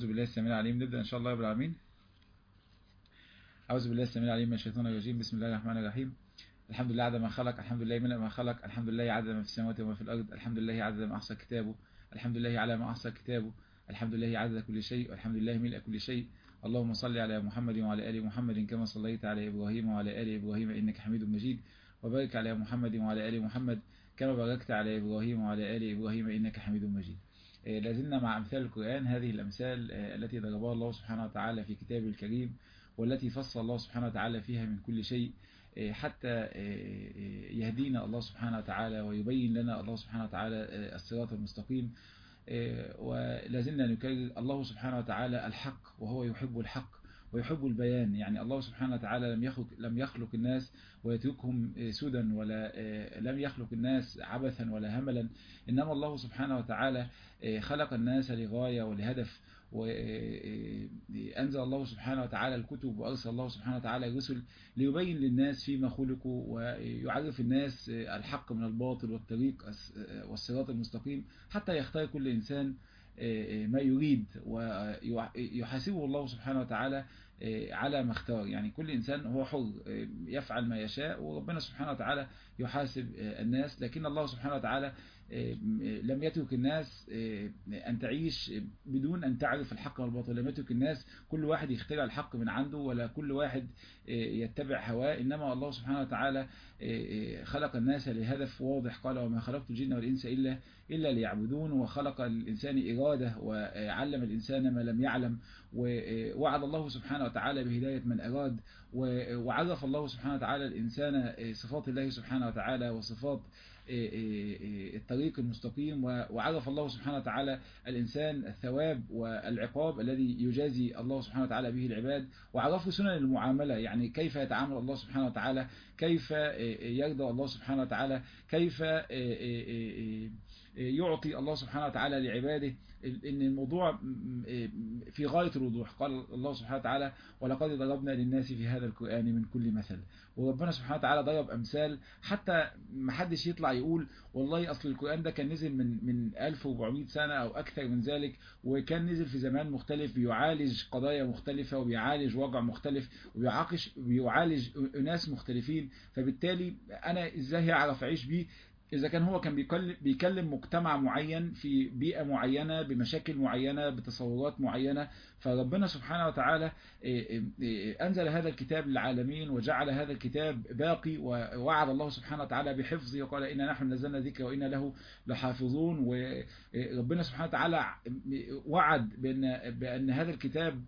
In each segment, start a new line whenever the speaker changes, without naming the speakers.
أعوذ بالله السميع العليم نبدأ إن شاء الله رب العالمين أعوذ بالله السميع العليم من الشيطان الرجيم بسم الله الرحمن الرحيم الحمد لله عدد ما خلق الحمد لله من ما خلق الحمد لله عدد ما في السماوات وما في الأرض الحمد لله عدد ما أحصى كتابه الحمد لله على ما أحصى كتابه الحمد لله عدد كل شيء والحمد لله ملء كل شيء اللهم صل على محمد وعلى آل محمد كما صليت على إبراهيم وعلى آل إبراهيم إنك حميد مجيد وبارك على محمد وعلى آل محمد كما باركت على إبراهيم وعلى آل إبراهيم إنك حميد مجيد لازلنا مع أمثال القرآن هذه الأمثال التي ضربها الله سبحانه وتعالى في كتابه الكريم والتي فصل الله سبحانه وتعالى فيها من كل شيء حتى يهدينا الله سبحانه وتعالى ويبين لنا الله سبحانه وتعالى الصراط المستقيم ولازلنا نكرر الله سبحانه وتعالى الحق وهو يحب الحق ويحب البيان يعني الله سبحانه وتعالى لم يخلق لم يخلق الناس ويتركهم سدى ولا لم يخلق الناس عبثا ولا هملا إنما الله سبحانه وتعالى خلق الناس لغاية ولهدف وأنزل الله سبحانه وتعالى الكتب وأرسل الله سبحانه وتعالى الرسل ليبين للناس فيما خلقوا ويعرف الناس الحق من الباطل والطريق والصراط المستقيم حتى يختار كل إنسان ما يريد ويحاسبه الله سبحانه وتعالى على ما اختار يعني كل إنسان هو حر يفعل ما يشاء وربنا سبحانه وتعالى يحاسب الناس لكن الله سبحانه وتعالى لم يترك الناس أن تعيش بدون أن تعرف الحق والباطل لم يترك الناس كل واحد يخترع الحق من عنده ولا كل واحد يتبع هواه إنما الله سبحانه وتعالى خلق الناس لهدف واضح قال وما خلقت الجن والإنس إلا إلا ليعبدون وخلق الإنسان إرادة وعلم الإنسان ما لم يعلم ووعد الله سبحانه وتعالى بهداية من أراد وعرف الله سبحانه وتعالى الإنسان صفات الله سبحانه وتعالى وصفات الطريق المستقيم وعرف الله سبحانه وتعالى الإنسان الثواب والعقاب الذي يجازي الله سبحانه وتعالى به العباد وعرفه سنن المعاملة يعني كيف يتعامل الله سبحانه وتعالى كيف يرضى الله سبحانه وتعالى كيف يعطي الله سبحانه وتعالى لعباده ان الموضوع في غاية الوضوح قال الله سبحانه وتعالى ولقد ضربنا للناس في هذا القرآن من كل مثل وربنا سبحانه وتعالى ضرب أمثال حتى ما حدش يطلع يقول والله أصل القرآن ده كان نزل من من 1400 سنة أو أكثر من ذلك وكان نزل في زمان مختلف بيعالج قضايا مختلفة وبيعالج وضع مختلف وبيعاقش بيعالج أناس مختلفين فبالتالي أنا إزاي هعرف أعيش بيه إذا كان هو كان بيكلم, بيكلم مجتمع معين في بيئة معينة بمشاكل معينة بتصورات معينة فربنا سبحانه وتعالى أنزل هذا الكتاب للعالمين وجعل هذا الكتاب باقي ووعد الله سبحانه وتعالى بحفظه وقال إنا نحن نزلنا ذكر وإنا له لحافظون وربنا سبحانه وتعالى وعد بأن, بأن هذا الكتاب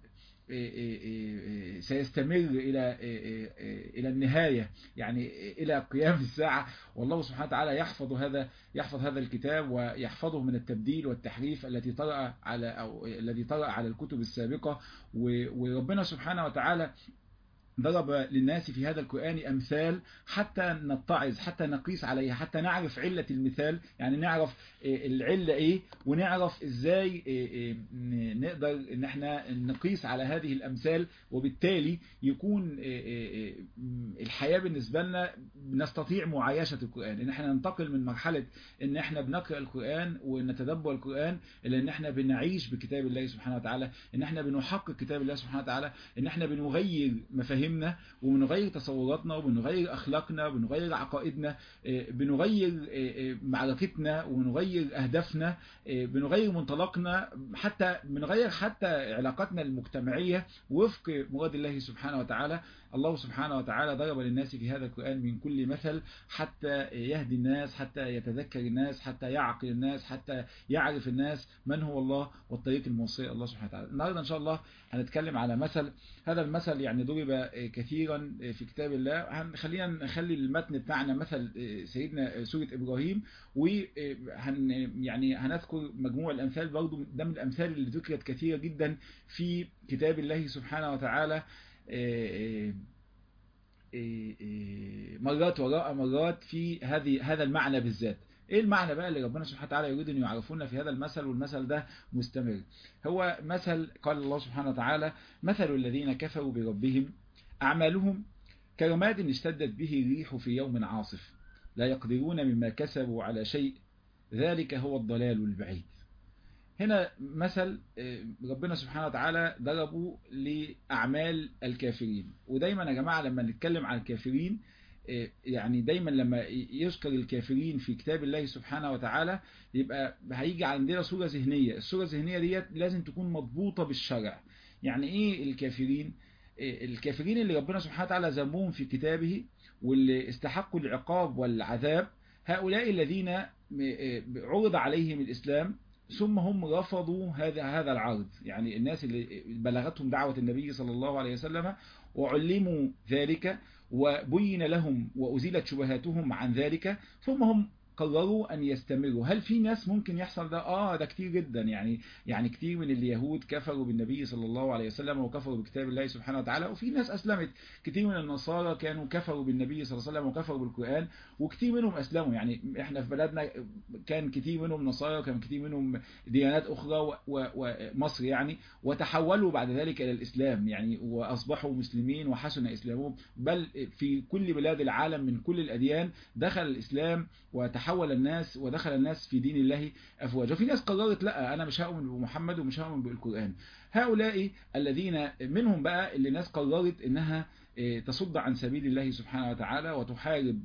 سيستمر إلى إلى النهاية يعني إلى قيام الساعة والله سبحانه وتعالى يحفظ هذا يحفظ هذا الكتاب ويحفظه من التبديل والتحريف التي طرأ على أو الذي طرأ على الكتب السابقة وربنا سبحانه وتعالى ضرب للناس في هذا القرآن أمثال حتى نتعظ حتى نقيس عليها حتى نعرف علة المثال يعني نعرف العلة إيه ونعرف إزاي نقدر إن احنا نقيس على هذه الأمثال وبالتالي يكون الحياة بالنسبة لنا نستطيع معايشة القرآن إن احنا ننتقل من مرحلة إن احنا بنقرأ القرآن ونتدبر القرآن إلى إن احنا بنعيش بكتاب الله سبحانه وتعالى إن احنا بنحقق كتاب الله سبحانه وتعالى إن احنا بنغير مفاهيم مفاهيمنا وبنغير تصوراتنا وبنغير أخلاقنا وبنغير عقائدنا بنغير معرفتنا وبنغير أهدافنا بنغير منطلقنا حتى بنغير حتى علاقاتنا المجتمعية وفق مراد الله سبحانه وتعالى الله سبحانه وتعالى ضرب للناس في هذا القرآن من كل مثل حتى يهدي الناس حتى يتذكر الناس حتى يعقل الناس حتى يعرف الناس من هو الله والطريق الموصي الله سبحانه وتعالى النهاردة إن شاء الله هنتكلم على مثل هذا المثل يعني ضرب كثيرا في كتاب الله خلينا نخلي المتن بتاعنا مثل سيدنا سورة إبراهيم وهن يعني هنذكر مجموع الأمثال برضو ده من الأمثال اللي ذكرت كثيرا جدا في كتاب الله سبحانه وتعالى مرات وراء مرات في هذه هذا المعنى بالذات ايه المعنى بقى اللي ربنا سبحانه وتعالى يريد ان يعرفونا في هذا المثل والمثل ده مستمر هو مثل قال الله سبحانه وتعالى مثل الذين كفروا بربهم اعمالهم كرماد اشتدت به الريح في يوم عاصف لا يقدرون مما كسبوا على شيء ذلك هو الضلال البعيد هنا مثل ربنا سبحانه وتعالى ضربه لأعمال الكافرين ودايما يا جماعة لما نتكلم عن الكافرين يعني دايما لما يذكر الكافرين في كتاب الله سبحانه وتعالى يبقى هيجي عندنا صورة ذهنية الصورة الذهنية ديت لازم تكون مضبوطة بالشرع يعني ايه الكافرين الكافرين اللي ربنا سبحانه وتعالى ذمهم في كتابه واللي استحقوا العقاب والعذاب هؤلاء الذين عرض عليهم الإسلام ثم هم رفضوا هذا هذا العرض يعني الناس اللي بلغتهم دعوة النبي صلى الله عليه وسلم وعلموا ذلك وبين لهم وأزيلت شبهاتهم عن ذلك ثم هم قرروا أن يستمروا هل في ناس ممكن يحصل ده آه ده كتير جدا يعني يعني كتير من اليهود كفروا بالنبي صلى الله عليه وسلم وكفروا بكتاب الله سبحانه وتعالى وفي ناس أسلمت كتير من النصارى كانوا كفروا بالنبي صلى الله عليه وسلم وكفروا بالقرآن وكتير منهم أسلموا يعني إحنا في بلدنا كان كتير منهم نصارى وكان كتير منهم ديانات أخرى ومصر يعني وتحولوا بعد ذلك إلى الإسلام يعني وأصبحوا مسلمين وحسن إسلامهم بل في كل بلاد العالم من كل الأديان دخل الإسلام وتحول تحول الناس ودخل الناس في دين الله أفواجا وفي ناس قررت لا أنا مش هؤمن بمحمد ومش هؤمن بالقرآن هؤلاء الذين منهم بقى اللي ناس قررت إنها تصد عن سبيل الله سبحانه وتعالى وتحارب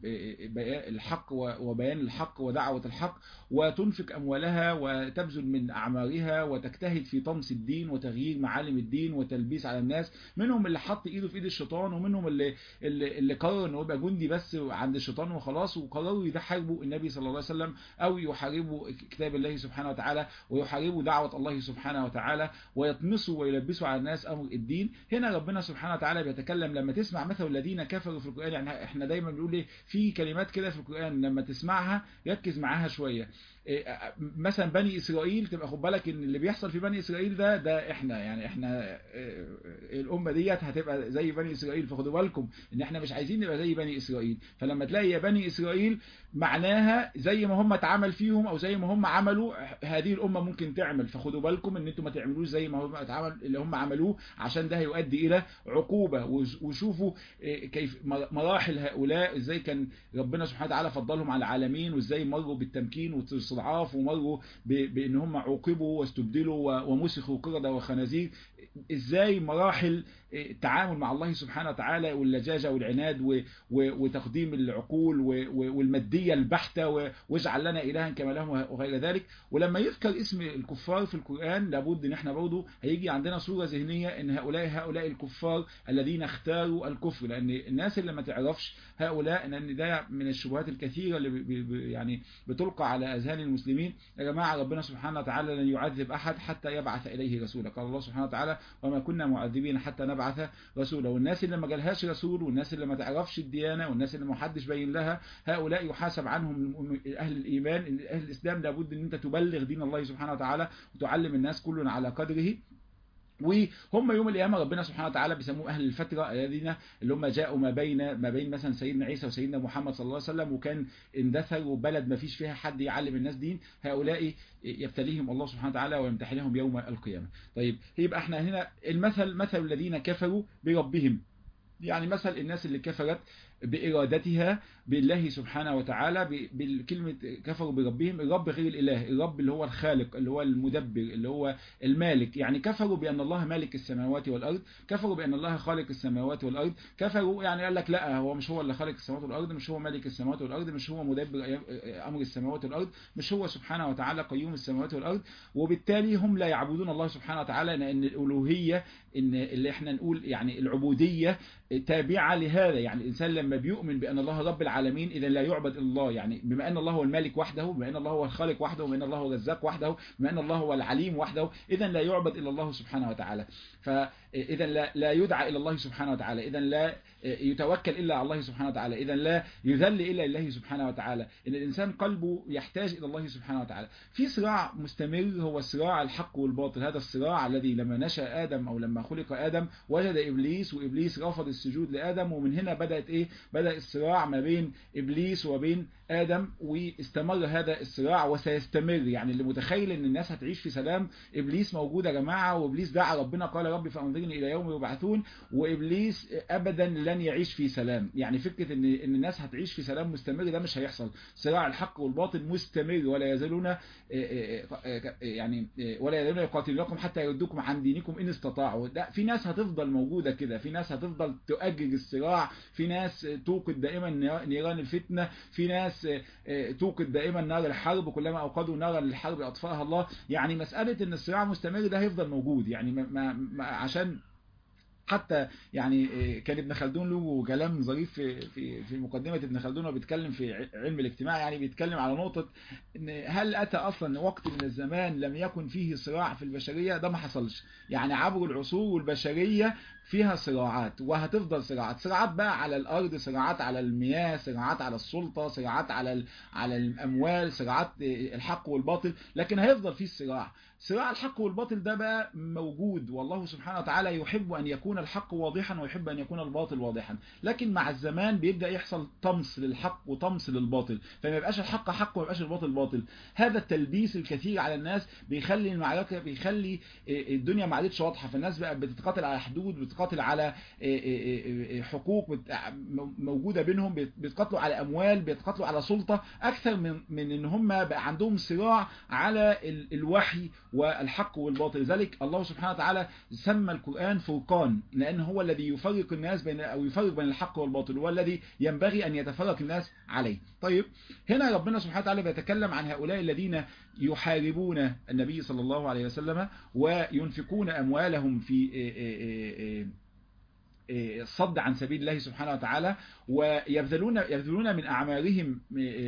الحق وبيان الحق ودعوة الحق وتنفق أموالها وتبذل من أعمارها وتجتهد في طمس الدين وتغيير معالم الدين وتلبيس على الناس منهم اللي حط إيده في إيد الشيطان ومنهم اللي اللي, اللي قرر إنه يبقى جندي بس عند الشيطان وخلاص وقرروا يحاربوا النبي صلى الله عليه وسلم أو يحاربوا كتاب الله سبحانه وتعالى ويحاربوا دعوة الله سبحانه وتعالى ويطمسوا ويلبسوا على الناس أمر الدين هنا ربنا سبحانه وتعالى بيتكلم لما تسمع مثل الذين كفروا في القرآن يعني احنا دايما بنقول ايه في كلمات كده في القرآن لما تسمعها ركز معاها شوية مثلا بني اسرائيل تبقى خد بالك ان اللي بيحصل في بني اسرائيل ده ده احنا يعني احنا الامه ديت هتبقى زي بني اسرائيل فخدوا بالكم ان احنا مش عايزين نبقى زي بني اسرائيل فلما تلاقي يا بني اسرائيل معناها زي ما هم اتعمل فيهم او زي ما هم عملوا هذه الامه ممكن تعمل فخدوا بالكم ان انتم ما تعملوش زي ما هم اتعمل اللي هم عملوه عشان ده هيؤدي الى عقوبه وشوفوا كيف مراحل هؤلاء ازاي كان ربنا سبحانه وتعالى فضلهم على العالمين وازاي مروا بالتمكين والاستضعاف ومروا بان هم عوقبوا واستبدلوا ومسخوا قردة وخنازير ازاي مراحل التعامل مع الله سبحانه وتعالى واللجاجة والعناد وتقديم العقول والمادية البحتة واجعل لنا إلها كما لهم وغير ذلك ولما يذكر اسم الكفار في القرآن لابد ان احنا برضه هيجي عندنا صورة ذهنية ان هؤلاء هؤلاء الكفار الذين اختاروا الكفر لان الناس اللي ما تعرفش هؤلاء ان ده من الشبهات الكثيرة اللي بي بي يعني بتلقى على اذهان المسلمين يا جماعة ربنا سبحانه وتعالى لن يعذب احد حتى يبعث اليه رسولا قال الله سبحانه وتعالى وما كنا معذبين حتى نبعث رسولا والناس اللي ما جالهاش رسول والناس اللي ما تعرفش الديانة والناس اللي ما حدش باين لها هؤلاء يحاسب عنهم اهل الايمان اهل الاسلام لابد ان انت تبلغ دين الله سبحانه وتعالى وتعلم الناس كل على قدره وهم يوم القيامة ربنا سبحانه وتعالى بيسموه أهل الفترة الذين اللي هم جاءوا ما بين ما بين مثلا سيدنا عيسى وسيدنا محمد صلى الله عليه وسلم وكان اندثروا بلد ما فيش فيها حد يعلم الناس دين هؤلاء يبتليهم الله سبحانه وتعالى ويمتحنهم يوم القيامة طيب يبقى احنا هنا المثل مثل الذين كفروا بربهم يعني مثل الناس اللي كفرت بإرادتها بالله سبحانه وتعالى بالكلمة كفروا بربهم الرب غير الإله الرب اللي هو الخالق اللي هو المدبر اللي هو المالك يعني كفروا بأن الله مالك السماوات والأرض كفروا بأن الله خالق السماوات والأرض كفروا يعني قال لك لا هو مش هو اللي خالق السماوات والأرض مش هو مالك السماوات والأرض مش هو مدبر أمر السماوات والأرض مش هو سبحانه وتعالى قيوم السماوات والأرض وبالتالي هم لا يعبدون الله سبحانه وتعالى لأن الألوهية إن اللي احنا نقول يعني العبودية تابعة لهذا يعني الإنسان لما بيؤمن بأن الله رب العالمين إذا لا يعبد الله يعني بما أن الله هو الملك وحده بما أن الله هو الخالق وحده بما أن الله هو الرزاق وحده بما أن الله هو العليم وحده إذا لا يعبد إلا الله سبحانه وتعالى فإذا لا, لا يدعى إلى الله سبحانه وتعالى إذا لا يتوكل إلا على الله سبحانه وتعالى إذا لا يذل إلا الله سبحانه وتعالى إن الإنسان قلبه يحتاج إلى الله سبحانه وتعالى في صراع مستمر هو صراع الحق والباطل هذا الصراع الذي لما نشأ آدم أو لما خلق آدم وجد إبليس وإبليس رفض السجود لآدم ومن هنا بدأت إيه بدأ الصراع ما بين إبليس وبين آدم واستمر هذا الصراع وسيستمر يعني اللي متخيل ان الناس هتعيش في سلام إبليس موجود يا جماعة وإبليس دعا ربنا قال ربي فأنظرني إلى يوم يبعثون وإبليس أبدا لن يعيش في سلام يعني فكرة ان ان الناس هتعيش في سلام مستمر ده مش هيحصل صراع الحق والباطل مستمر ولا يزالون يعني ولا يزالون يقاتلونكم حتى يردوكم عن دينكم إن استطاعوا ده في ناس هتفضل موجودة كده في ناس هتفضل تؤجج الصراع في ناس توقد دائما نيران الفتنة في ناس توقد دائما نار الحرب كلما أوقدوا نارا للحرب أطفاها الله يعني مسألة ان الصراع مستمر ده هيفضل موجود يعني ما ما عشان حتى يعني كان ابن خلدون له كلام ظريف في في في مقدمه ابن خلدون وهو بيتكلم في علم الاجتماع يعني بيتكلم على نقطه ان هل اتى اصلا وقت من الزمان لم يكن فيه صراع في البشريه ده ما حصلش يعني عبر العصور والبشريه فيها صراعات وهتفضل صراعات صراعات بقى على الارض صراعات على المياه صراعات على السلطه صراعات على على الاموال صراعات الحق والباطل لكن هيفضل فيه الصراع صراع الحق والباطل ده بقى موجود والله سبحانه وتعالى يحب أن يكون الحق واضحا ويحب أن يكون الباطل واضحا لكن مع الزمان بيبدأ يحصل طمس للحق وطمس للباطل فما يبقاش الحق حق وما يبقاش الباطل باطل هذا التلبيس الكثير على الناس بيخلي المعركة بيخلي الدنيا ما عادتش واضحة فالناس بقى بتتقاتل على حدود بتتقاتل على حقوق موجودة بينهم بيتقاتلوا على أموال بيتقاتلوا على سلطة أكثر من من إن هم بقى عندهم صراع على الوحي والحق والباطل لذلك الله سبحانه وتعالى سمى القرآن فرقان لأن هو الذي يفرق الناس بين أو يفرق بين الحق والباطل هو الذي ينبغي أن يتفرق الناس عليه طيب هنا ربنا سبحانه وتعالى بيتكلم عن هؤلاء الذين يحاربون النبي صلى الله عليه وسلم وينفقون أموالهم في الصد عن سبيل الله سبحانه وتعالى ويبذلون يبذلون من أعمالهم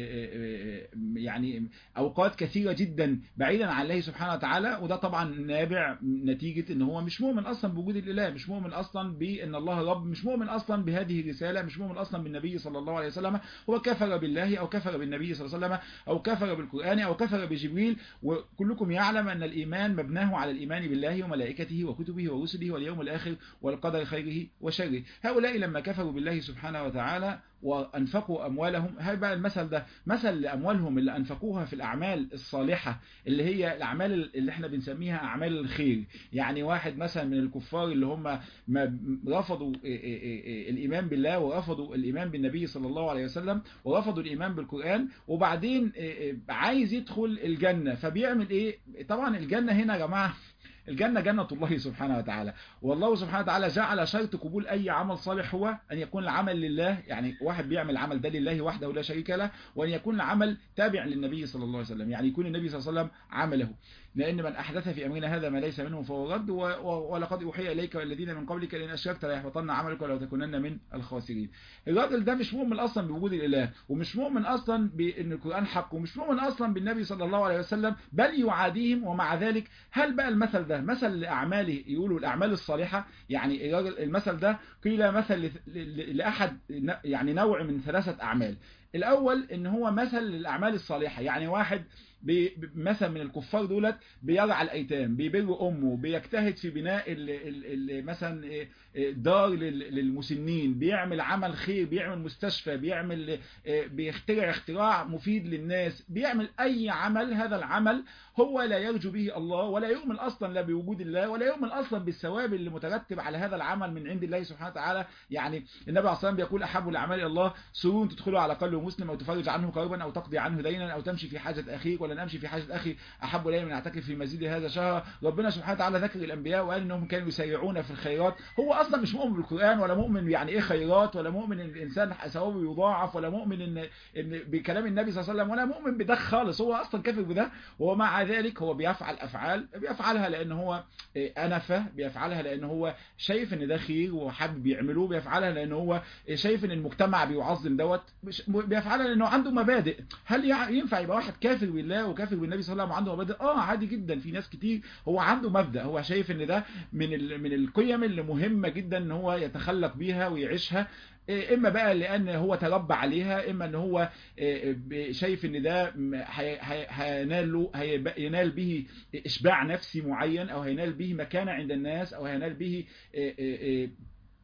يعني أوقات كثيرة جدا بعيدا عن الله سبحانه وتعالى وده طبعا نابع نتيجة ان هو مش مؤمن أصلا بوجود الإله مش مؤمن أصلا بأن الله رب مش مؤمن أصلا بهذه الرسالة مش مؤمن أصلا بالنبي صلى الله عليه وسلم هو كفر بالله أو كفر بالنبي صلى الله عليه وسلم أو كفر بالقرآن أو كفر بجبريل وكلكم يعلم أن الإيمان مبناه على الإيمان بالله وملائكته وكتبه ورسله واليوم الآخر والقدر خيره وشره هؤلاء لما كفروا بالله سبحانه وتعالى وأنفقوا أموالهم هاي بقى المثل ده مثل لأموالهم اللي أنفقوها في الأعمال الصالحة اللي هي الأعمال اللي احنا بنسميها أعمال الخير يعني واحد مثلا من الكفار اللي هم ما رفضوا الإيمان بالله ورفضوا الإيمان بالنبي صلى الله عليه وسلم ورفضوا الإيمان بالقرآن وبعدين عايز يدخل الجنة فبيعمل إيه طبعا الجنة هنا يا جماعة الجنة جنة الله سبحانه وتعالى والله سبحانه وتعالى جعل شرط قبول أي عمل صالح هو أن يكون العمل لله يعني واحد بيعمل العمل ده لله وحده لا شريك له وأن يكون العمل تابع للنبي صلى الله عليه وسلم يعني يكون النبي صلى الله عليه وسلم عمله لأن من أحدث في أمرنا هذا ما ليس منه فهو رد ولقد أوحي إليك والذين من قبلك لئن أشركت ليحبطن عملك ولو تكونن من الخاسرين الراجل ده مش مؤمن أصلا بوجود الإله ومش مؤمن أصلا بأن القرآن حق ومش مؤمن أصلا بالنبي صلى الله عليه وسلم بل يعاديهم ومع ذلك هل بقى المثل ده مثل لأعماله يقولوا الأعمال الصالحة يعني الراجل المثل ده قيل مثل لأحد يعني نوع من ثلاثة أعمال الأول إن هو مثل للأعمال الصالحة يعني واحد مثلا من الكفار دولت بيرعى الايتام بيبر امه بيجتهد في بناء ال ال ال مثلا دار للمسنين بيعمل عمل خير بيعمل مستشفى بيعمل بيخترع اختراع مفيد للناس بيعمل اي عمل هذا العمل هو لا يرجو به الله ولا يؤمن اصلا لا بوجود الله ولا يؤمن اصلا بالثواب اللي مترتب على هذا العمل من عند الله سبحانه وتعالى يعني النبي عليه الصلاه والسلام بيقول احب الاعمال الى الله سرور تدخله على قلب مسلم او تفرج عنه كربا او تقضي عنه دينا او تمشي في حاجه اخيك ولا نمشي في حاجه اخي احب الي من اعتكف في مسجد هذا شهر ربنا سبحانه وتعالى ذكر الانبياء وقال انهم كانوا يسارعون في الخيرات هو اصلا مش مؤمن بالقران ولا مؤمن يعني ايه خيرات ولا مؤمن ان الانسان ثوابه يضاعف ولا مؤمن ان ان بكلام النبي صلى الله عليه وسلم ولا مؤمن بده خالص هو اصلا كافر بده ومع ذلك هو بيفعل افعال بيفعلها لان هو انفه بيفعلها لان هو شايف ان ده خير وحابب يعمله بيفعلها لان هو شايف ان المجتمع بيعظم دوت بيفعلها لانه عنده مبادئ هل ينفع يبقى واحد كافر بالله وكافر بالنبي صلى الله عليه وسلم وعنده مبادئ اه عادي جدا في ناس كتير هو عنده مبدا هو شايف ان ده من من القيم اللي مهمه جدا ان هو يتخلق بيها ويعيشها اما بقى لان هو تربى عليها اما ان هو شايف ان ده هينال له هينال به اشباع نفسي معين او هينال به مكانه عند الناس او هينال به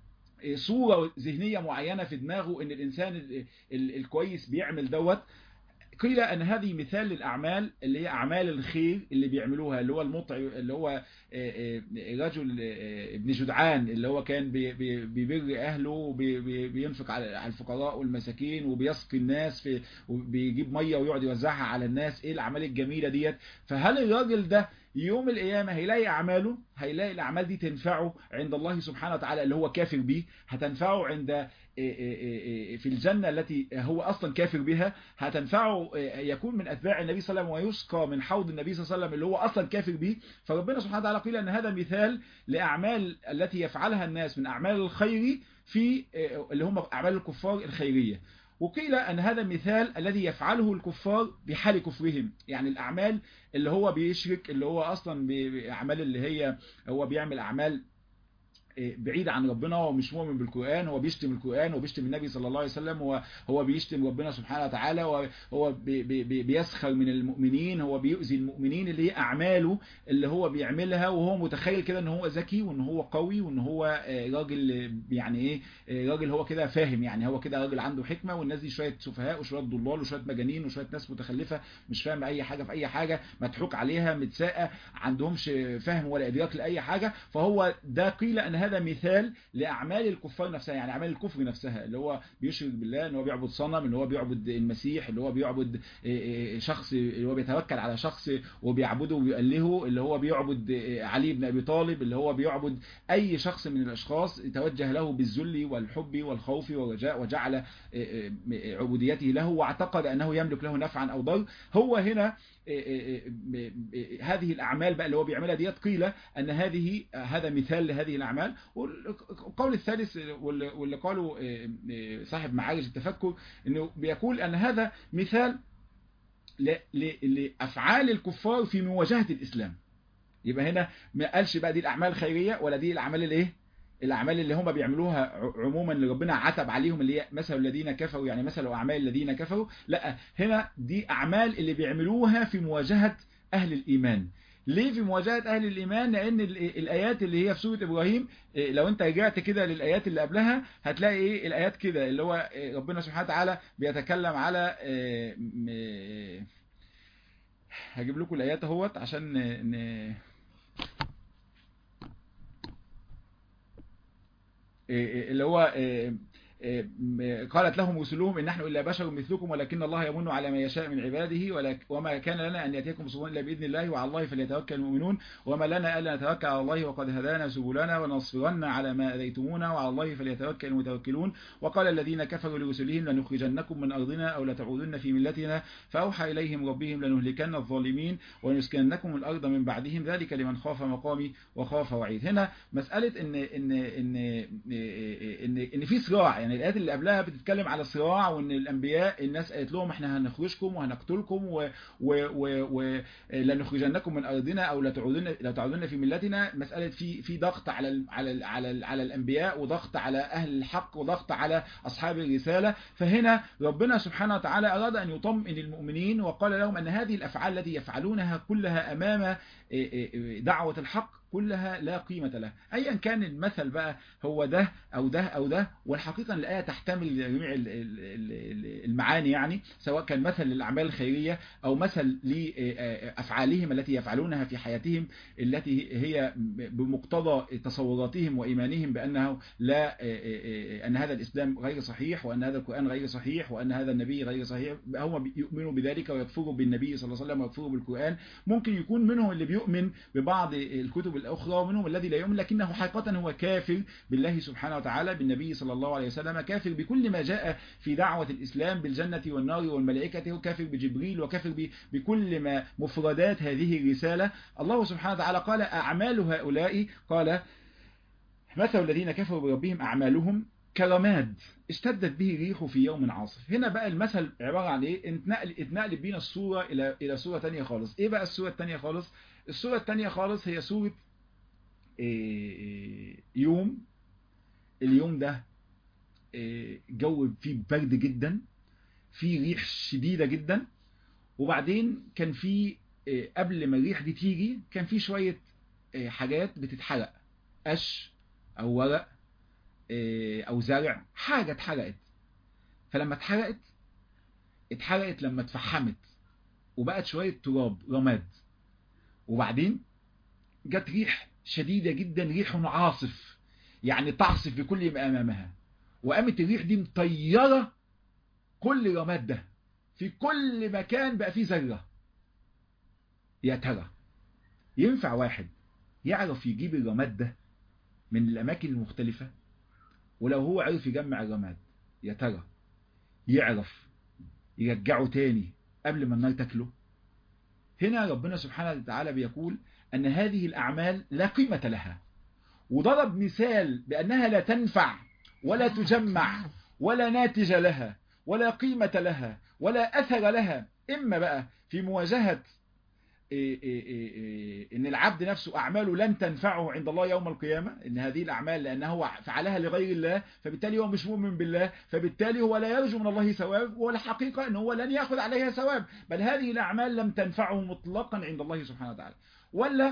صورة ذهنية معينة في دماغه ان الانسان الكويس بيعمل دوت قيل ان هذه مثال للاعمال اللي هي اعمال الخير اللي بيعملوها اللي هو المطع اللي هو رجل ابن جدعان اللي هو كان بيبر اهله وبينفق على الفقراء والمساكين وبيسقي الناس في وبيجيب ميه ويقعد يوزعها على الناس ايه الاعمال الجميله ديت فهل الراجل ده يوم القيامة هيلاقي أعماله هيلاقي الأعمال دي تنفعه عند الله سبحانه وتعالى اللي هو كافر بيه هتنفعه عند في الجنة التي هو أصلا كافر بها هتنفعه يكون من أتباع النبي صلى الله عليه وسلم ويسقى من حوض النبي صلى الله عليه وسلم اللي هو أصلا كافر به فربنا سبحانه وتعالى قيل أن هذا مثال لأعمال التي يفعلها الناس من أعمال الخير في اللي هم أعمال الكفار الخيرية وقيل أن هذا مثال الذي يفعله الكفار بحال كفرهم يعني الأعمال اللي هو بيشرك اللي هو أصلا بأعمال اللي هي هو بيعمل أعمال بعيد عن ربنا هو مش مؤمن بالقرآن هو بيشتم القرآن وبيشتم النبي صلى الله عليه وسلم هو هو بيشتم ربنا سبحانه وتعالى وهو بي بي بيسخر من المؤمنين هو بيؤذي المؤمنين اللي هي أعماله اللي هو بيعملها وهو متخيل كده ان هو ذكي وان هو قوي وان هو راجل يعني ايه راجل هو كده فاهم يعني هو كده راجل عنده حكمة والناس دي شوية سفهاء وشوية ضلال وشوية مجانين وشوية ناس متخلفة مش فاهم أي حاجة في أي حاجة مضحوك عليها متساقة عندهمش فهم ولا إدراك لأي حاجة فهو ده قيل أن هذا مثال لأعمال الكفار نفسها يعني أعمال الكفر نفسها اللي هو بيشرك بالله ان هو بيعبد صنم اللي هو بيعبد المسيح اللي هو بيعبد شخص اللي هو بيتوكل على شخص وبيعبده وبيألهه اللي هو بيعبد علي بن أبي طالب اللي هو بيعبد أي شخص من الأشخاص توجه له بالذل والحب والخوف والرجاء وجعل عبوديته له واعتقد أنه يملك له نفعا أو ضر هو هنا هذه الأعمال بقى اللي هو بيعملها ديت قيل أن هذه هذا مثال لهذه الأعمال والقول الثالث واللي قاله صاحب معارج التفكر أنه بيقول أن هذا مثال لأفعال الكفار في مواجهة الإسلام يبقى هنا ما قالش بقى دي الأعمال الخيرية ولا دي الأعمال الايه الأعمال اللي هم بيعملوها عموما اللي ربنا عتب عليهم اللي هي مثل الذين كفروا يعني مثل أعمال الذين كفروا لا هنا دي أعمال اللي بيعملوها في مواجهة أهل الإيمان ليه في مواجهة أهل الإيمان لأن الآيات اللي هي في سورة إبراهيم لو أنت رجعت كده للآيات اللي قبلها هتلاقي إيه الآيات كده اللي هو ربنا سبحانه وتعالى بيتكلم على هجيب لكم الآيات اهوت عشان ن... اللي هو قالت لهم رسلهم إن نحن إلا بشر مثلكم ولكن الله يمن على ما يشاء من عباده وما كان لنا أن يأتيكم سبحانه إلا بإذن الله وعلى الله فليتوكل المؤمنون وما لنا ألا نتوكل على الله وقد هدانا سبلنا ونصبرن على ما أذيتمونا وعلى الله فليتوكل المتوكلون وقال الذين كفروا لرسلهم لنخرجنكم من أرضنا أو لتعودن في ملتنا فأوحى إليهم ربهم لنهلكن الظالمين ونسكننكم الأرض من بعدهم ذلك لمن خاف مقامي وخاف وعيد هنا مسألة إن إن إن إن, إن في صراع يعني الآيات اللي قبلها بتتكلم على صراع وان الانبياء الناس قالت لهم احنا هنخرجكم وهنقتلكم ولنخرجنكم من ارضنا او لتعودن لا تعودن في ملتنا مساله في في ضغط على ال على ال على ال على الانبياء وضغط على اهل الحق وضغط على اصحاب الرساله فهنا ربنا سبحانه وتعالى اراد ان يطمئن المؤمنين وقال لهم ان هذه الافعال التي يفعلونها كلها امام دعوه الحق كلها لا قيمة لها أيا كان المثل بقى هو ده أو ده أو ده والحقيقة الآية تحتمل جميع المعاني يعني سواء كان مثل للأعمال الخيرية أو مثل لأفعالهم التي يفعلونها في حياتهم التي هي بمقتضى تصوراتهم وإيمانهم بأنه لا أن هذا الإسلام غير صحيح وأن هذا القرآن غير صحيح وأن هذا النبي غير صحيح هم يؤمنوا بذلك ويكفروا بالنبي صلى الله عليه وسلم ويكفروا بالقرآن ممكن يكون منهم اللي بيؤمن ببعض الكتب الأخرى ومنهم الذي لا يؤمن لكنه حقيقة هو كافر بالله سبحانه وتعالى بالنبي صلى الله عليه وسلم كافر بكل ما جاء في دعوة الإسلام بالجنة والنار والملائكة وكافر بجبريل وكافر بكل ما مفردات هذه الرسالة الله سبحانه وتعالى قال أعمال هؤلاء قال مثل الذين كفروا بربهم أعمالهم كرماد اشتدت به ريح في يوم عاصف هنا بقى المثل عبارة عن ايه اتنقل اتنقل بينا الصورة الى الى صورة تانية خالص ايه بقى الصورة التانية خالص الصورة التانية خالص هي صورة يوم اليوم ده جو فيه برد جدا فيه ريح شديدة جدا وبعدين كان في قبل ما الريح دي تيجي كان في شوية حاجات بتتحرق قش او ورق او زرع حاجة اتحرقت فلما اتحرقت اتحرقت لما اتفحمت وبقت شوية تراب رماد وبعدين جت ريح شديدة جدا ريح عاصف يعني تعصف بكل ما أمامها وقامت الريح دي مطيرة كل رماد ده في كل مكان بقى فيه ذرة يا ترى ينفع واحد يعرف يجيب الرماد ده من الأماكن المختلفة ولو هو عرف يجمع الرماد يا ترى يعرف يرجعه تاني قبل ما النار تاكله هنا ربنا سبحانه وتعالى بيقول أن هذه الأعمال لا قيمة لها وضرب مثال بأنها لا تنفع ولا تجمع ولا ناتج لها ولا قيمة لها ولا أثر لها إما بقى في مواجهة إيه إيه إيه إن العبد نفسه أعماله لن تنفعه عند الله يوم القيامة إن هذه الأعمال لأنه هو فعلها لغير الله فبالتالي هو مش مؤمن بالله فبالتالي هو لا يرجو من الله ثواب والحقيقة أنه هو لن يأخذ عليها ثواب بل هذه الأعمال لم تنفعه مطلقا عند الله سبحانه وتعالى ولا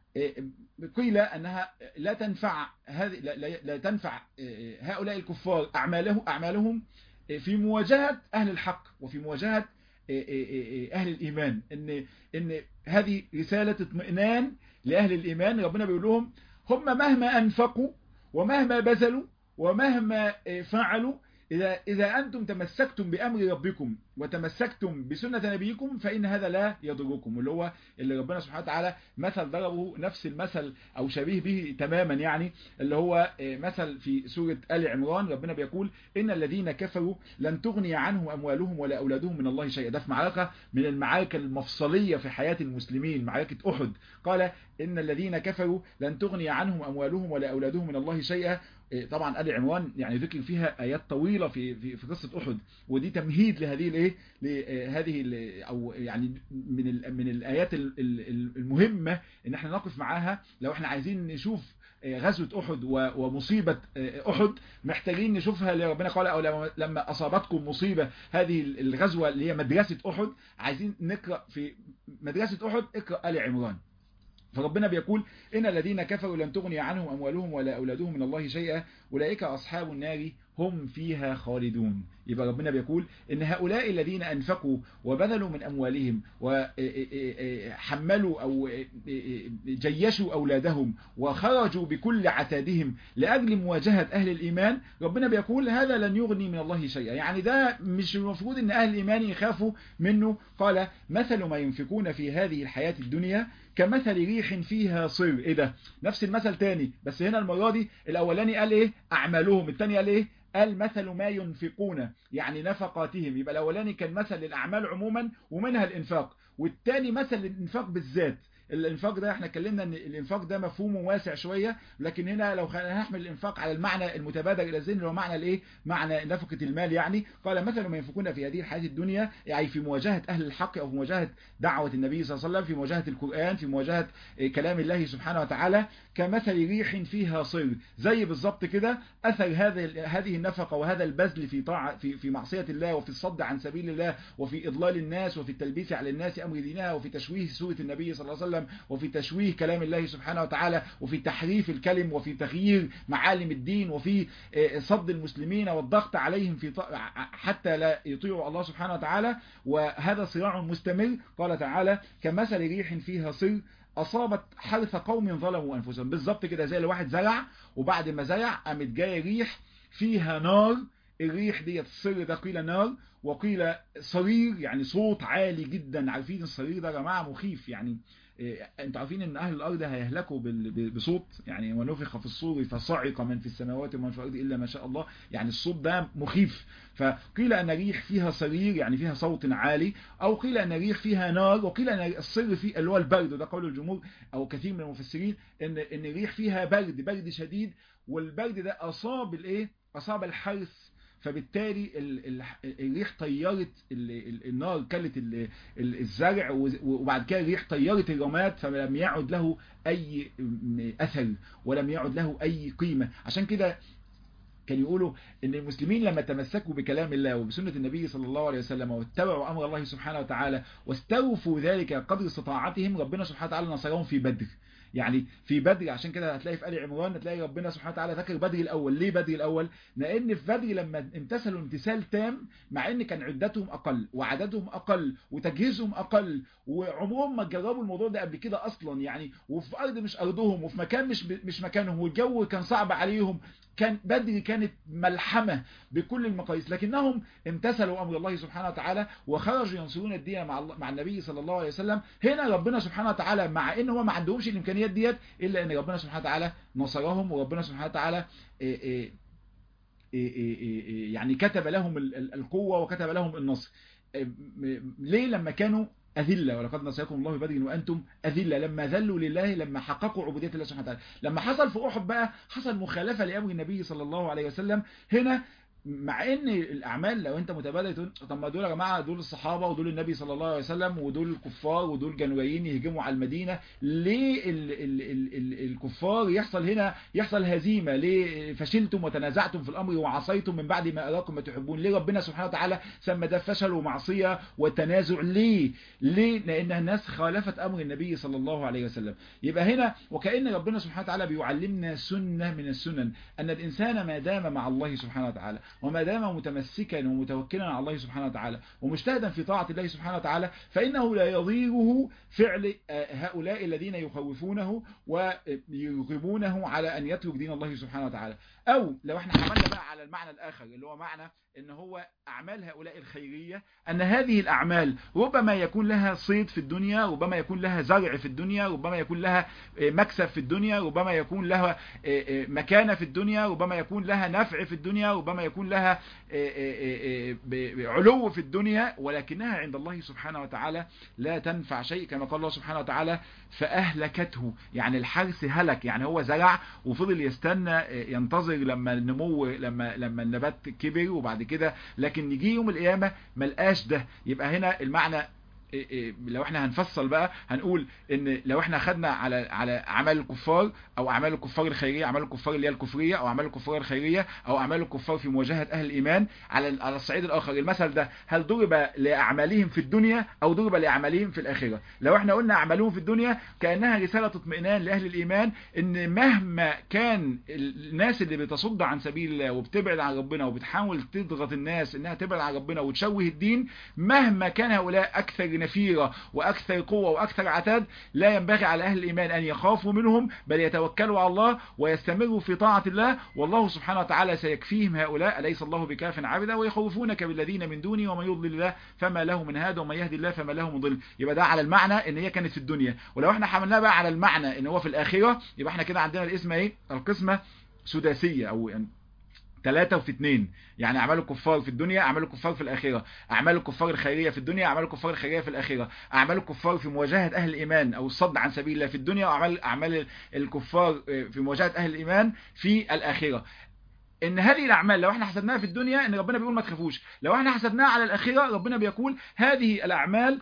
قيل أنها لا تنفع هذه لا, لا تنفع هؤلاء الكفار أعماله أعمالهم في مواجهة أهل الحق وفي مواجهة أهل الإيمان إن إن هذه رسالة اطمئنان لأهل الإيمان ربنا بيقول لهم هم مهما أنفقوا ومهما بذلوا ومهما فعلوا إذا إذا أنتم تمسكتم بأمر ربكم وتمسكتم بسنة نبيكم فإن هذا لا يضركم اللي هو اللي ربنا سبحانه وتعالى مثل ضربه نفس المثل أو شبيه به تماما يعني اللي هو مثل في سورة آل عمران ربنا بيقول إن الذين كفروا لن تغني عنهم أموالهم ولا أولادهم من الله شيئا ده في معركة من المعارك المفصلية في حياة المسلمين معركة أحد قال إن الذين كفروا لن تغني عنهم أموالهم ولا أولادهم من الله شيئا طبعا آل عمران يعني ذكر فيها آيات طويلة في في في قصة أحد ودي تمهيد لهذه الايه لهذه او يعني من من الآيات المهمة ان احنا نقف معاها لو احنا عايزين نشوف غزوة أحد ومصيبة أحد محتاجين نشوفها اللي ربنا قال أو لما أصابتكم مصيبة هذه الغزوة اللي هي مدرسة أحد عايزين نقرأ في مدرسة أحد اقرأ آل عمران فربنا بيقول إن الذين كفروا لن تغني عنهم أموالهم ولا أولادهم من الله شيئا أولئك أصحاب النار هم فيها خالدون يبقى ربنا بيقول إن هؤلاء الذين أنفقوا وبذلوا من أموالهم وحملوا أو جيشوا أولادهم وخرجوا بكل عتادهم لأجل مواجهة أهل الإيمان ربنا بيقول هذا لن يغني من الله شيئا يعني ده مش المفروض أن أهل الإيمان يخافوا منه قال مثل ما ينفقون في هذه الحياة الدنيا كمثل ريح فيها صر ايه ده نفس المثل تاني بس هنا المرة دي الاولاني قال ايه اعمالهم التاني قال ايه قال مثل ما ينفقون يعني نفقاتهم يبقى الاولاني كان مثل للاعمال عموما ومنها الانفاق والتاني مثل للانفاق بالذات الانفاق ده احنا اتكلمنا ان الانفاق ده مفهومه واسع شوية لكن هنا لو هنحمل الانفاق على المعنى المتبادر الى الذهن اللي هو معنى الايه معنى نفقة المال يعني قال مثل ما ينفقون في هذه الحياة الدنيا يعني في مواجهة اهل الحق او في مواجهة دعوة النبي صلى الله عليه وسلم في مواجهة القرآن في مواجهة كلام الله سبحانه وتعالى كمثل ريح فيها صر زي بالظبط كده اثر هذه هذه النفقة وهذا البذل في طاعة في في معصية الله وفي الصد عن سبيل الله وفي اضلال الناس وفي التلبيس على الناس امر دينها وفي تشويه سورة النبي صلى الله عليه وسلم وفي تشويه كلام الله سبحانه وتعالى وفي تحريف الكلم وفي تغيير معالم الدين وفي صد المسلمين والضغط عليهم في حتى لا يطيعوا الله سبحانه وتعالى وهذا صراع مستمر قال تعالى كمثل ريح فيها صر أصابت حرث قوم ظلموا أنفسهم بالظبط كده زي الواحد زرع وبعد ما زرع قامت جايه ريح فيها نار الريح ديت الصر ده قيل نار وقيل صرير يعني صوت عالي جدا عارفين الصرير ده يا جماعه مخيف يعني انتوا عارفين ان اهل الارض هيهلكوا بصوت يعني ونفخ في الصور فصعق من في السماوات ومن في الارض الا ما شاء الله يعني الصوت ده مخيف فقيل ان ريح فيها صرير يعني فيها صوت عالي او قيل ان ريح فيها نار وقيل ان الصر في اللي هو البرد ده قول الجمهور او كثير من المفسرين ان ان الريح فيها برد برد شديد والبرد ده اصاب الايه اصاب الحرث فبالتالي الريح طيرت النار كلت الزرع وبعد كده الريح طيرت الرماد فلم يعد له اي اثر ولم يعد له اي قيمة عشان كده كان يقولوا ان المسلمين لما تمسكوا بكلام الله وبسنة النبي صلى الله عليه وسلم واتبعوا امر الله سبحانه وتعالى واستوفوا ذلك قدر استطاعتهم ربنا سبحانه وتعالى نصرهم في بدر يعني في بدر عشان كده هتلاقي في آل عمران هتلاقي ربنا سبحانه وتعالى ذكر بدر الأول ليه بدر الأول لأن في بدر لما امتثلوا امتثال تام مع ان كان عدتهم أقل وعددهم أقل وتجهيزهم أقل وعمرهم ما جربوا الموضوع ده قبل كده أصلا يعني وفي أرض مش أرضهم وفي مكان مش مش مكانهم والجو كان صعب عليهم كان بدر كانت ملحمة بكل المقاييس لكنهم امتثلوا أمر الله سبحانه وتعالى وخرجوا ينصرون الدين مع, الله مع النبي صلى الله عليه وسلم هنا ربنا سبحانه وتعالى مع ان هو ما عندهمش الامكانيات ديت الا ان ربنا سبحانه وتعالى نصرهم وربنا سبحانه وتعالى إيه إيه إيه يعني كتب لهم القوة وكتب لهم النصر ليه لما كانوا أذلة ولقد نصركم الله ببدر وأنتم أذلة لما ذلوا لله لما حققوا عبودية الله سبحانه وتعالى لما حصل في أحد بقى حصل مخالفة لأمر النبي صلى الله عليه وسلم هنا مع ان الاعمال لو انت متبادل تقول طب ما دول يا جماعه دول الصحابه ودول النبي صلى الله عليه وسلم ودول الكفار ودول كانوا جايين يهجموا على المدينه ليه ال ال ال ال الكفار يحصل هنا يحصل هزيمه ليه فشلتم وتنازعتم في الامر وعصيتم من بعد ما اراكم ما تحبون ليه ربنا سبحانه وتعالى سمى ده فشل ومعصيه وتنازع ليه ليه لان الناس خالفت امر النبي صلى الله عليه وسلم يبقى هنا وكأن ربنا سبحانه وتعالى بيعلمنا سنه من السنن ان الانسان ما دام مع الله سبحانه وتعالى وما دام متمسكا ومتوكلا على الله سبحانه وتعالى ومجتهدا في طاعة الله سبحانه وتعالى فإنه لا يضيره فعل هؤلاء الذين يخوفونه ويرغبونه على أن يترك دين الله سبحانه وتعالى أو لو احنا حملنا بقى على المعنى الآخر اللي هو معنى ان هو أعمال هؤلاء الخيرية أن هذه الأعمال ربما يكون لها صيد في الدنيا ربما يكون لها زرع في الدنيا ربما يكون لها مكسب في الدنيا ربما يكون لها مكانة في الدنيا ربما يكون لها نفع في الدنيا ربما يكون لها علو في الدنيا ولكنها عند الله سبحانه وتعالى لا تنفع شيء كما قال الله سبحانه وتعالى فأهلكته يعني الحرث هلك يعني هو زرع وفضل يستنى ينتظر لما النمو لما لما النبات كبر وبعد كده لكن يجي يوم القيامة ملقاش ده يبقى هنا المعنى لو احنا هنفصل بقى هنقول ان لو احنا خدنا على على اعمال الكفار او اعمال الكفار الخيريه اعمال الكفار اللي هي الكفريه او اعمال الكفار الخيريه او اعمال الكفار في مواجهه اهل الايمان على على الصعيد الاخر المثل ده هل ضرب لاعمالهم في الدنيا او ضرب لاعمالهم في الاخره لو احنا قلنا اعمالهم في الدنيا كانها رساله اطمئنان لاهل الايمان ان مهما كان الناس اللي بتصد عن سبيل الله وبتبعد عن ربنا وبتحاول تضغط الناس انها تبعد عن ربنا وتشوه الدين مهما كان هؤلاء اكثر نفيرة وأكثر قوة وأكثر عتاد لا ينبغي على أهل الإيمان أن يخافوا منهم بل يتوكلوا على الله ويستمروا في طاعة الله والله سبحانه وتعالى سيكفيهم هؤلاء أليس الله بكاف عبدا ويخوفونك بالذين من دوني ومن يضلل الله فما له من هذا ومن يهدي الله فما له مضل يبقى ده على المعنى ان هي كانت في الدنيا ولو احنا حملناها بقى على المعنى ان هو في الآخرة يبقى احنا كده عندنا الاسم ايه القسمة سداسية او يعني ثلاثة وفي اثنين يعني أعمال الكفار في الدنيا أعمال الكفار في الآخرة أعمال الكفار الخيرية في الدنيا أعمال الكفار الخيرية في الآخرة أعمال الكفار في مواجهة أهل الإيمان أو الصد عن سبيل الله في الدنيا وأعمال أعمال الكفار في مواجهة أهل الإيمان في الآخرة ان هذه الاعمال لو احنا حسبناها في الدنيا ان ربنا بيقول ما تخافوش لو احنا حسبناها على الاخره ربنا بيقول هذه الاعمال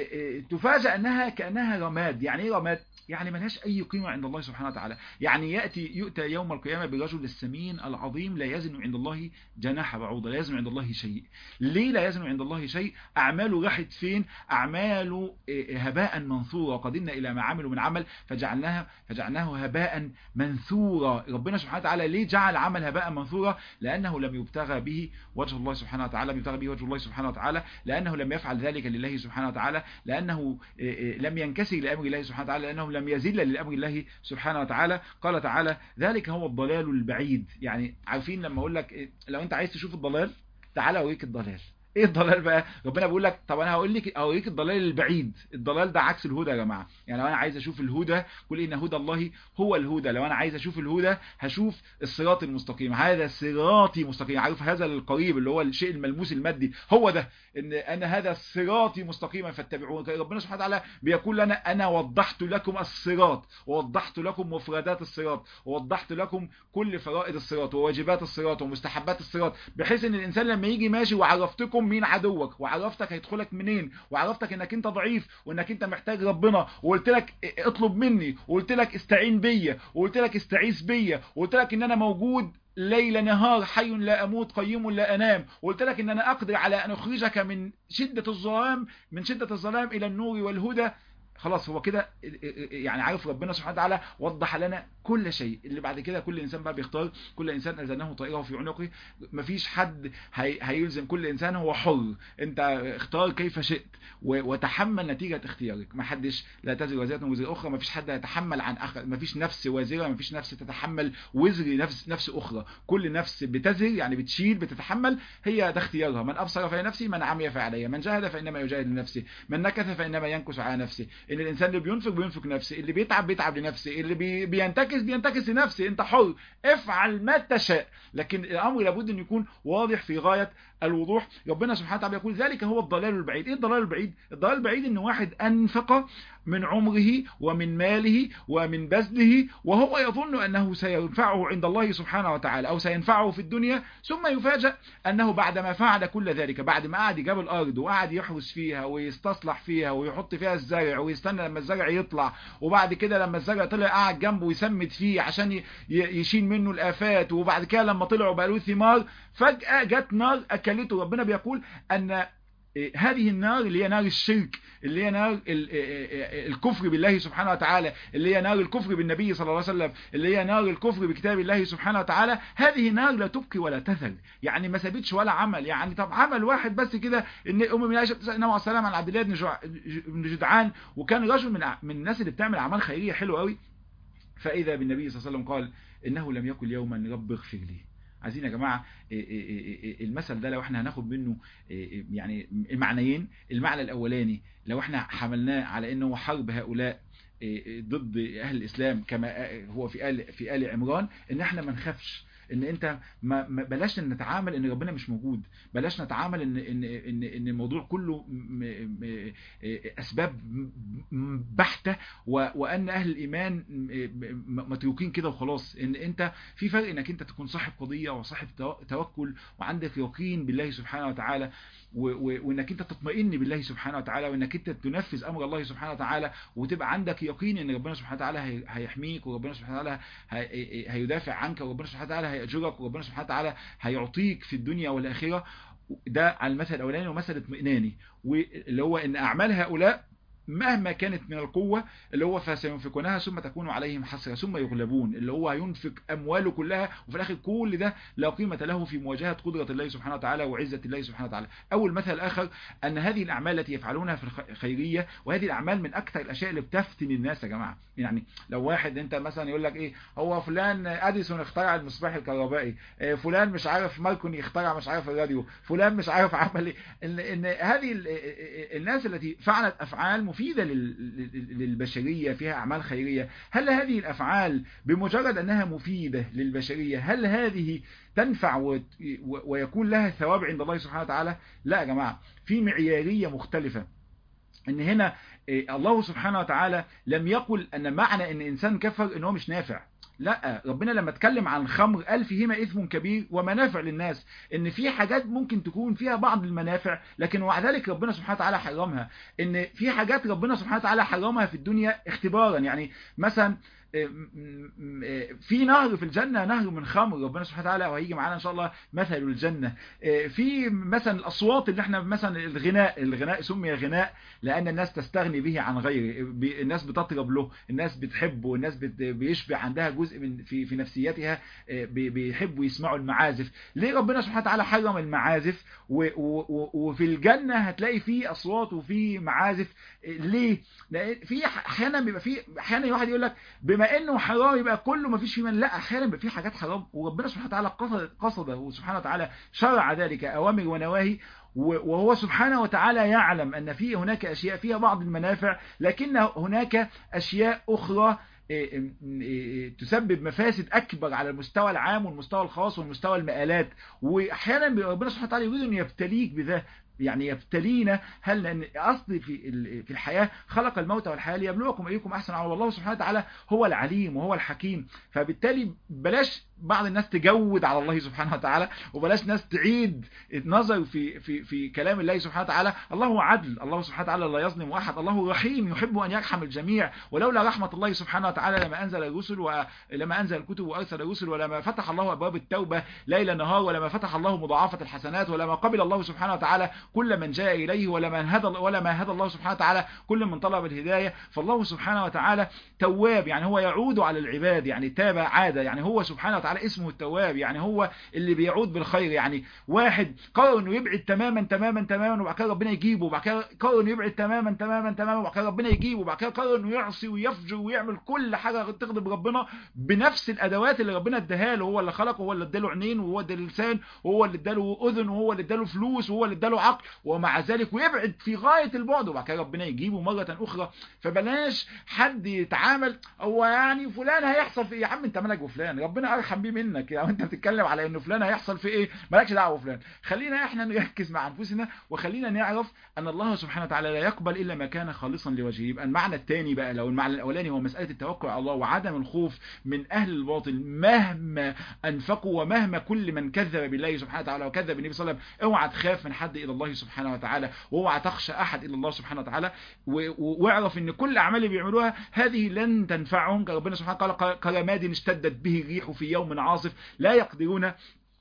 تفاجأ انها كانها رماد يعني ايه رماد يعني ملهاش اي قيمة عند الله سبحانه وتعالى يعني يأتي يؤتى يوم القيامة برجل السمين العظيم لا يزن عند الله جناح بعوضة لا يزن عند الله شيء ليه لا يزن عند الله شيء اعماله راحت فين اعماله هباء منثورا قدمنا الى ما عملوا من عمل فجعلناها فجعلناه هباء منثورا ربنا سبحانه وتعالى ليه جعل عمل هباء منثورا لانه لم يبتغى به وجه الله سبحانه وتعالى لم يبتغى به وجه الله سبحانه وتعالى لانه لم يفعل ذلك لله سبحانه وتعالى لانه لم ينكسر لامر الله سبحانه وتعالى لانه لم يزل للأمر الله سبحانه وتعالى قال تعالى ذلك هو الضلال البعيد يعني عارفين لما أقول لك لو أنت عايز تشوف الضلال تعالى أوريك الضلال ايه الضلال بقى ربنا بيقول لك طب انا هقول لك اوريك الضلال البعيد الضلال ده عكس الهدى يا جماعه يعني لو انا عايز اشوف الهدى قل ان هدى الله هو الهدى لو انا عايز اشوف الهدى هشوف الصراط المستقيم هذا صراطي مستقيم عارف هذا القريب اللي هو الشيء الملموس المادي هو ده ان انا هذا صراطي مستقيما فاتبعوه ربنا سبحانه وتعالى بيقول لنا انا وضحت لكم الصراط ووضحت لكم مفردات الصراط ووضحت لكم كل فرائض الصراط وواجبات الصراط ومستحبات الصراط بحيث ان الانسان لما يجي ماشي وعرفتكم مين عدوك وعرفتك هيدخلك منين وعرفتك انك انت ضعيف وانك انت محتاج ربنا وقلت لك اطلب مني وقلت لك استعين بيا وقلت لك استعيذ بيا وقلت لك ان انا موجود ليل نهار حي لا أموت قيم لا أنام وقلت لك إن أنا أقدر على أن أخرجك من شدة الظلام من شدة الظلام إلى النور والهدى خلاص هو كده يعني عارف ربنا سبحانه وتعالى وضح لنا كل شيء اللي بعد كده كل انسان بقى بيختار كل انسان اذنه طائره في عنقه مفيش حد هي هيلزم كل انسان هو حر انت اختار كيف شئت وتحمل نتيجه اختيارك ما حدش لا تزر وزيره وزر اخرى مفيش حد يتحمل عن اخر مفيش نفس وازره مفيش نفس تتحمل وزر نفس نفس اخرى كل نفس بتزر يعني بتشيل بتتحمل هي ده اختيارها من ابصر فلنفسه من عمي فعليه من جاهد فانما يجاهد لنفسه من نكث فانما ينكث على نفسه ان الانسان اللي بينفق بينفق نفسه اللي بيتعب بيتعب لنفسه اللي بي بينتكس بينتكس لنفسه انت حر افعل ما تشاء لكن الامر لابد ان يكون واضح في غايه الوضوح ربنا سبحانه وتعالى يقول ذلك هو الضلال البعيد ايه الضلال البعيد الضلال البعيد ان واحد انفق من عمره ومن ماله ومن بذله وهو يظن انه سينفعه عند الله سبحانه وتعالى او سينفعه في الدنيا ثم يفاجأ انه بعدما فعل كل ذلك بعد ما قعد جاب الارض وقعد يحرس فيها ويستصلح فيها ويحط فيها الزرع ويستنى لما الزرع يطلع وبعد كده لما الزرع طلع قعد جنبه ويسمد فيه عشان يشيل منه الافات وبعد كده لما طلعوا بقى له ثمار فجأة جت نار اكلته ربنا بيقول ان هذه النار اللي هي نار الشرك اللي هي نار الكفر بالله سبحانه وتعالى اللي هي نار الكفر بالنبي صلى الله عليه وسلم اللي هي نار الكفر بكتاب الله سبحانه وتعالى هذه نار لا تبكي ولا تذل يعني ما سابتش ولا عمل يعني طب عمل واحد بس كده ان ام من عائشه بتسال النبي عليه عن عبد الله بن بن جدعان وكان رجل من من الناس اللي بتعمل اعمال خيريه حلوه قوي فاذا بالنبي صلى الله عليه وسلم قال انه لم يقل يوما رب اغفر لي عايزين يا جماعة المثل ده لو احنا هناخد منه يعني المعنيين المعنى الاولاني لو احنا حملناه على انه حرب هؤلاء ضد اهل الاسلام كما هو في آل في آل عمران ان احنا ما نخافش ان انت ما بلاش نتعامل ان ربنا مش موجود بلاش نتعامل ان ان ان ان الموضوع كله اسباب بحته وان اهل الايمان متروكين كده وخلاص ان انت في فرق انك انت تكون صاحب قضيه وصاحب توكل وعندك يقين بالله سبحانه وتعالى وانك انت تطمئن بالله سبحانه وتعالى وانك انت تنفذ امر الله سبحانه وتعالى وتبقى عندك يقين ان ربنا سبحانه وتعالى هيحميك وربنا سبحانه وتعالى هيدافع عنك وربنا سبحانه وتعالى هيأجرك وربنا سبحانه وتعالى هيعطيك في الدنيا والآخرة ده على المثل الأولاني ومثل اطمئناني واللي هو ان أعمال هؤلاء مهما كانت من القوة اللي هو فسينفقونها ثم تكون عليهم حسرة ثم يغلبون اللي هو هينفق أمواله كلها وفي الآخر كل ده لا قيمة له في مواجهة قدرة الله سبحانه وتعالى وعزة الله سبحانه وتعالى أول مثل آخر أن هذه الأعمال التي يفعلونها في الخيرية وهذه الأعمال من أكثر الأشياء اللي بتفتن الناس يا جماعة يعني لو واحد أنت مثلا يقول لك إيه هو فلان أديسون اخترع المصباح الكهربائي فلان مش عارف ماركوني اخترع مش عارف الراديو فلان مش عارف عمل إيه إن, إن هذه الناس التي فعلت أفعال مفيدة للبشرية فيها أعمال خيرية هل هذه الأفعال بمجرد أنها مفيدة للبشرية هل هذه تنفع ويكون لها ثواب عند الله سبحانه وتعالى لا يا جماعة في معيارية مختلفة ان هنا الله سبحانه وتعالى لم يقل ان معنى ان انسان كفر ان هو مش نافع لا ربنا لما اتكلم عن الخمر قال فيهما اثم كبير ومنافع للناس ان في حاجات ممكن تكون فيها بعض المنافع لكن ومع ذلك ربنا سبحانه وتعالى حرمها ان في حاجات ربنا سبحانه وتعالى حرمها في الدنيا اختبارا يعني مثلا في نهر في الجنة نهر من خمر ربنا سبحانه وتعالى وهيجي معانا ان شاء الله مثل الجنة في مثلا الاصوات اللي احنا مثلا الغناء الغناء سمي غناء لان الناس تستغني به عن غيره الناس بتطرب له الناس بتحبه الناس بيشبع عندها جزء من في في نفسيتها بيحبوا يسمعوا المعازف ليه ربنا سبحانه وتعالى حرم المعازف وفي الجنة هتلاقي فيه اصوات وفي معازف ليه لان في احيانا بيبقى في احيانا واحد يقول لك بما انه حرام يبقى كله ما فيش فيه من لا احيانا بيبقى في حاجات حرام وربنا سبحانه وتعالى قصد قصده سبحانه وتعالى شرع ذلك اوامر ونواهي وهو سبحانه وتعالى يعلم ان في هناك اشياء فيها بعض المنافع لكن هناك اشياء اخرى تسبب مفاسد اكبر على المستوى العام والمستوى الخاص والمستوى المآلات واحيانا ربنا سبحانه وتعالى يريد ان يبتليك بذا يعني يبتلينا هل لان اصل في في الحياه خلق الموت والحياه ليبلوكم ايكم احسن عملا والله سبحانه وتعالى هو العليم وهو الحكيم فبالتالي بلاش بعض الناس تجود على الله سبحانه وتعالى وبلاش ناس تعيد النظر في في في كلام الله سبحانه وتعالى الله عدل الله سبحانه وتعالى لا يظلم احد الله رحيم يحب ان يرحم الجميع ولولا رحمه الله سبحانه وتعالى لما انزل الرسل ولما انزل الكتب وارسل الرسل ولما فتح الله ابواب التوبه ليل نهار ولما فتح الله مضاعفه الحسنات ولما قبل الله سبحانه وتعالى كل من جاء اليه ولما هدى ولما هدى الله سبحانه وتعالى كل من طلب الهدايه فالله سبحانه وتعالى تواب يعني هو يعود على العباد يعني تاب عاد يعني هو سبحانه وتعالى اسمه التواب يعني هو اللي بيعود بالخير يعني واحد قرر انه يبعد تماما تماما تماما وبعد كده ربنا يجيبه وبعد كده قرر انه يبعد تماما تماما تماما وبعد كده ربنا يجيبه وبعد كده قرر انه يعصي ويفجر ويعمل كل حاجه تغضب ربنا بنفس الادوات اللي ربنا اداها له هو اللي خلقه هو اللي اداله عينين وهو اداله لسان وهو اللي اداله اذن وهو اللي اداله فلوس وهو اللي اداله عقل ومع ذلك ويبعد في غايه البعد وبعد كده ربنا يجيبه مره اخرى فبلاش حد يتعامل هو يعني فلان هيحصل في ايه يا عم انت مالك بفلان ربنا ارحم بيه منك يعني انت بتتكلم على انه فلان هيحصل في ايه مالكش دعوه بفلان خلينا احنا نركز مع انفسنا وخلينا نعرف ان الله سبحانه وتعالى لا يقبل الا ما كان خالصا لوجهه يبقى المعنى الثاني بقى لو المعنى الاولاني هو مساله التوكل على الله وعدم الخوف من اهل الباطل مهما انفقوا ومهما كل من كذب بالله سبحانه وتعالى وكذب بالنبي صلى الله عليه وسلم اوعى تخاف من حد الى الله سبحانه وتعالى واوعى تخشى احد الى الله سبحانه وتعالى واعرف ان كل الاعمال اللي بيعملوها هذه لن تنفعهم ربنا سبحانه وتعالى قال كرماد اشتدت به الريح في يوم عاصف لا يقدرون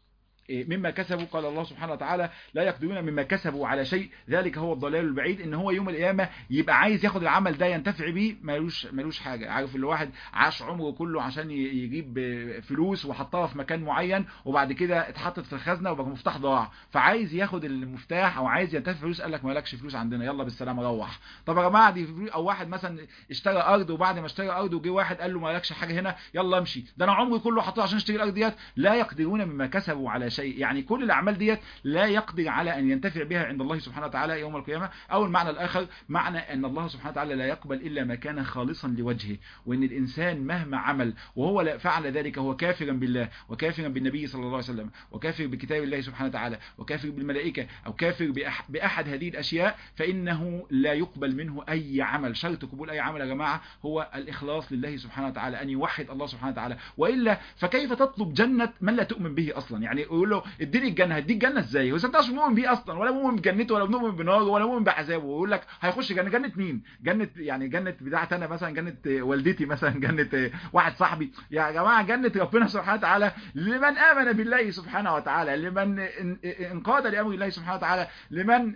مما كسبوا قال الله سبحانه وتعالى لا يقدرون مما كسبوا على شيء ذلك هو الضلال البعيد ان هو يوم القيامه يبقى عايز ياخد العمل ده ينتفع بيه ملوش ملوش حاجه عارف اللي واحد عاش عمره كله عشان يجيب فلوس وحطها في مكان معين وبعد كده اتحطت في الخزنه وبقى مفتاح ضاع فعايز ياخد المفتاح او عايز ينتفع فلوس قال لك مالكش فلوس عندنا يلا بالسلامه روح طب يا جماعه دي فلوس او واحد مثلا اشترى ارض وبعد ما اشترى ارض وجه واحد قال له مالكش حاجه هنا يلا امشي ده انا عمري كله حطيته عشان اشتري الارض ديت لا يقدرون مما كسبوا على شيء يعني كل الاعمال ديت لا يقدر على ان ينتفع بها عند الله سبحانه وتعالى يوم القيامه او المعنى الاخر معنى ان الله سبحانه وتعالى لا يقبل الا ما كان خالصا لوجهه وان الانسان مهما عمل وهو فعل ذلك هو كافرا بالله وكافرا بالنبي صلى الله عليه وسلم وكافر بكتاب الله سبحانه وتعالى وكافر بالملائكه او كافر باحد هذه الاشياء فانه لا يقبل منه اي عمل شرط قبول اي عمل يا جماعه هو الاخلاص لله سبحانه وتعالى ان يوحد الله سبحانه وتعالى والا فكيف تطلب جنه من لا تؤمن به اصلا يعني يقول له اديني الجنه هديك جنه ازاي هو انت مش مؤمن بيه اصلا ولا مؤمن بجنته ولا مؤمن بناره ولا مؤمن بعذابه ويقول لك هيخش جنه جنه مين جنه يعني جنه بتاعت انا مثلا جنه والدتي مثلا جنه واحد صاحبي يا جماعه جنه ربنا سبحانه وتعالى لمن امن بالله سبحانه وتعالى لمن انقاد لامر الله سبحانه وتعالى لمن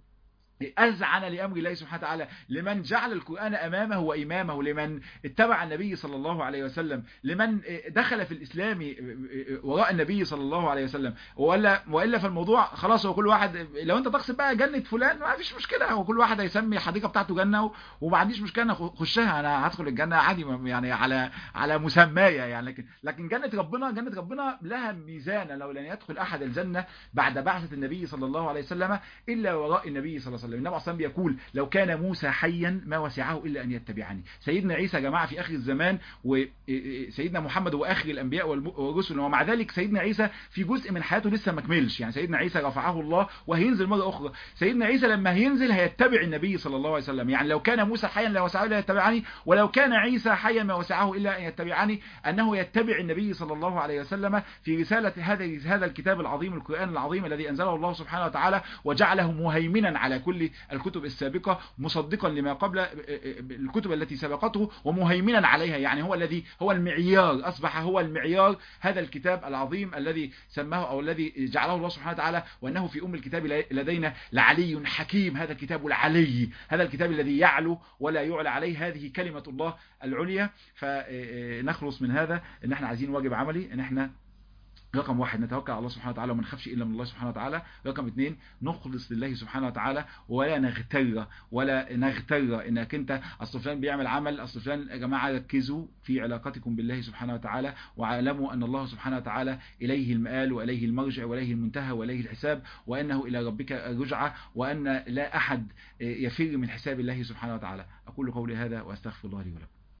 أذعن لأمر الله سبحانه وتعالى لمن جعل القرآن أمامه وإمامه لمن اتبع النبي صلى الله عليه وسلم لمن دخل في الإسلام وراء النبي صلى الله عليه وسلم ولا وإلا فالموضوع خلاص هو كل واحد لو أنت تقصد بقى جنة فلان ما فيش مشكلة هو كل واحد هيسمي الحديقة بتاعته جنة وما عنديش مشكلة أنا خشها أنا هدخل الجنة عادي يعني على على مسماية يعني لكن لكن جنة ربنا جنة ربنا لها ميزان لو لن يدخل أحد الجنة بعد بعثة النبي صلى الله عليه وسلم إلا وراء النبي صلى الله عليه وسلم النبي عليه الصلاه يقول لو كان موسى حيا ما وسعه الا ان يتبعني سيدنا عيسى يا جماعه في اخر الزمان وسيدنا محمد هو اخر الانبياء والرسل ومع ذلك سيدنا عيسى في جزء من حياته لسه ما كملش يعني سيدنا عيسى رفعه الله وهينزل مره اخرى سيدنا عيسى لما هينزل هيتبع النبي صلى الله عليه وسلم يعني لو كان موسى حيا لا وسعه الا يتبعني ولو كان عيسى حيا ما وسعه الا ان يتبعني انه يتبع النبي صلى الله عليه وسلم في رساله هذا هذا الكتاب العظيم القران العظيم الذي انزله الله سبحانه وتعالى وجعله مهيمنا على كل الكتب السابقة مصدقا لما قبل الكتب التي سبقته ومهيمنا عليها يعني هو الذي هو المعيار أصبح هو المعيار هذا الكتاب العظيم الذي سماه أو الذي جعله الله سبحانه وتعالى وأنه في أم الكتاب لدينا لعلي حكيم هذا الكتاب العلي هذا الكتاب الذي يعلو ولا يعلى عليه هذه كلمة الله العليا فنخلص من هذا ان احنا عايزين واجب عملي ان احنا رقم واحد نتوكل على الله سبحانه وتعالى وما نخافش الا من الله سبحانه وتعالى رقم اثنين نخلص لله سبحانه وتعالى ولا نغتر ولا نغتر انك انت اصل فلان بيعمل عمل اصل فلان يا جماعه ركزوا في علاقتكم بالله سبحانه وتعالى واعلموا ان الله سبحانه وتعالى اليه المآل واليه المرجع واليه المنتهى واليه الحساب وانه الى ربك الرجعه وان لا احد يفر من حساب الله سبحانه وتعالى اقول قولي هذا واستغفر الله لي ولكم